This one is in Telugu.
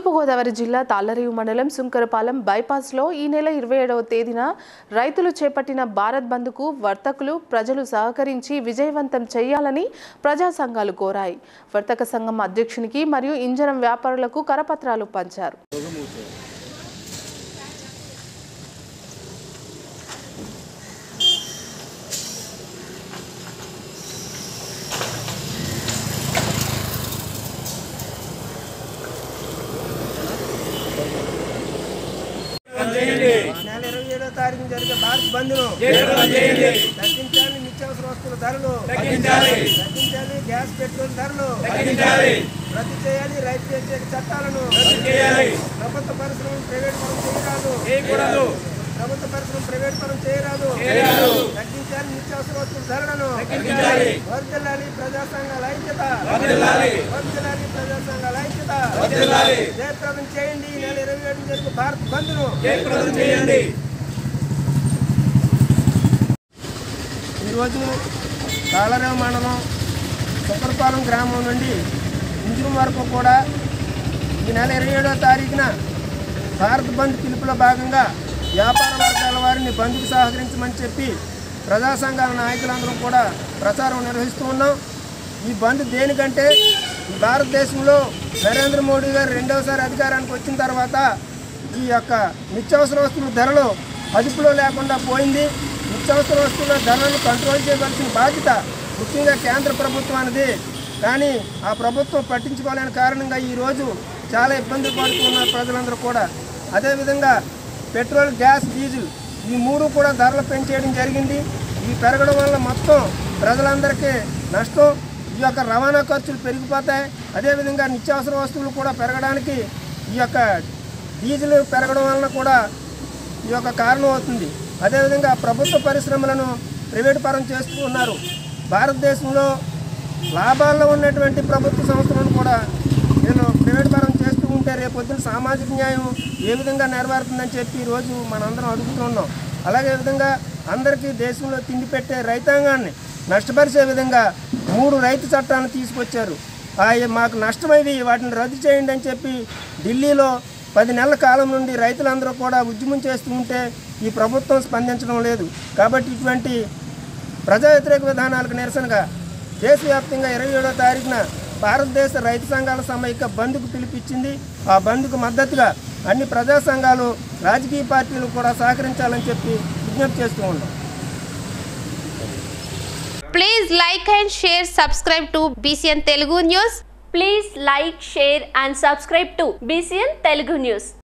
తూర్పుగోదావరి జిల్లా తాళ్లరేవు మండలం సుంకరపాలెం బైపాస్లో ఈ నెల ఇరవై ఏడవ తేదీన రైతులు చేపట్టిన భారత్ బంద్కు వర్తకులు ప్రజలు సహకరించి విజయవంతం చేయాలని ప్రజా సంఘాలు కోరాయి వర్తక సంఘం అధ్యక్షునికి మరియు ఇంజనం వ్యాపారులకు కరపత్రాలు పంచారు నెల ఇరవై ఏడో తారీఖు జరిగే భారత్ బంద్ను తగ్గించాలి నిత్యావసర వస్తువుల ధరలు తగ్గించాలి గ్యాస్ పెట్రోల్ ధరలు రద్దు చేయాలి రైతు వ్యతిరేక చట్టాలను ప్రభుత్వ పరిశ్రమలు ప్రైవేట్ పరం చేయరాదు ప్రభుత్వ పరిశ్రమలు ప్రైవేట్ పరం చేయరాదు తగ్గించాలి నిత్యావసర వస్తువుల ధరలను వర్దిల్లాలి ప్రజా సంఘాల ఐక్యత వర్దిల్లాలి ప్రజా సంఘాల ఐక్యత జయప్రదం చేయండి ఈ నెల ఇరవై ఏడు జరిగే భారత్ బంద్ను ఈరోజు కాలరేవు మండలం సుకరపాలెం గ్రామం నుండి ఇంజుం వరకు కూడా ఈ నెల ఇరవై ఏడో తారీఖున భారత్ బంద్ పిలుపులో భాగంగా వ్యాపార వర్గాల వారిని బంద్కు సహకరించమని చెప్పి ప్రజా సంఘాల నాయకులందరం కూడా ప్రచారం నిర్వహిస్తూ ఉన్నాం ఈ బంద్ దేనికంటే ఈ భారతదేశంలో నరేంద్ర మోడీ గారు రెండవసారి అధికారానికి వచ్చిన తర్వాత ఈ యొక్క నిత్యావసర వస్తువుల ధరలు అదుపులో లేకుండా పోయింది నిత్యావసర వస్తువుల ధరలను కంట్రోల్ చేయవలసిన బాధ్యత ముఖ్యంగా కేంద్ర ప్రభుత్వానిది కానీ ఆ ప్రభుత్వం పట్టించుకోలేని కారణంగా ఈరోజు చాలా ఇబ్బందులు పడుతున్నారు ప్రజలందరూ కూడా అదేవిధంగా పెట్రోల్ గ్యాస్ డీజిల్ ఈ మూడు కూడా ధరలు పెంచేయడం జరిగింది ఈ పెరగడం వల్ల మొత్తం ప్రజలందరికీ నష్టం ఈ యొక్క రవాణా ఖర్చులు పెరిగిపోతాయి అదేవిధంగా నిత్యావసర వస్తువులు కూడా పెరగడానికి ఈ యొక్క డీజిల్ పెరగడం వలన కూడా ఈ యొక్క కారణం అవుతుంది అదేవిధంగా ప్రభుత్వ పరిశ్రమలను ప్రైవేట్ పరం చేస్తూ ఉన్నారు భారతదేశంలో లాభాల్లో ఉన్నటువంటి ప్రభుత్వ సంస్థలను కూడా నేను ప్రైవేట్ పరం చేస్తూ ఉంటే రేపొద్దున సామాజిక న్యాయం ఏ విధంగా నెరవేరుతుందని చెప్పి ఈరోజు మనందరం అడుగుతున్నాం అలాగే విధంగా అందరికీ దేశంలో తిండి పెట్టే రైతాంగాన్ని నష్టపరిచే విధంగా మూడు రైతు చట్టాలను తీసుకొచ్చారు అవి మాకు నష్టమైవి వాటిని రద్దు చేయండి అని చెప్పి ఢిల్లీలో పది నెలల కాలం నుండి రైతులందరూ కూడా ఉద్యమం చేస్తూ ఉంటే ఈ ప్రభుత్వం స్పందించడం లేదు కాబట్టి ఇటువంటి ప్రజా వ్యతిరేక విధానాలకు నిరసనగా దేశవ్యాప్తంగా ఇరవై ఏడో తారీఖున భారతదేశ రైతు సంఘాల సమైక్య బంద్కు పిలిపించింది ఆ బంద్కు మద్దతుగా అన్ని ప్రజా సంఘాలు రాజకీయ పార్టీలు కూడా సహకరించాలని చెప్పి విజ్ఞప్తి చేస్తూ ఉన్నాం Please like and share, subscribe to BCN Telugu News. Please like, share and subscribe to BCN Telugu News.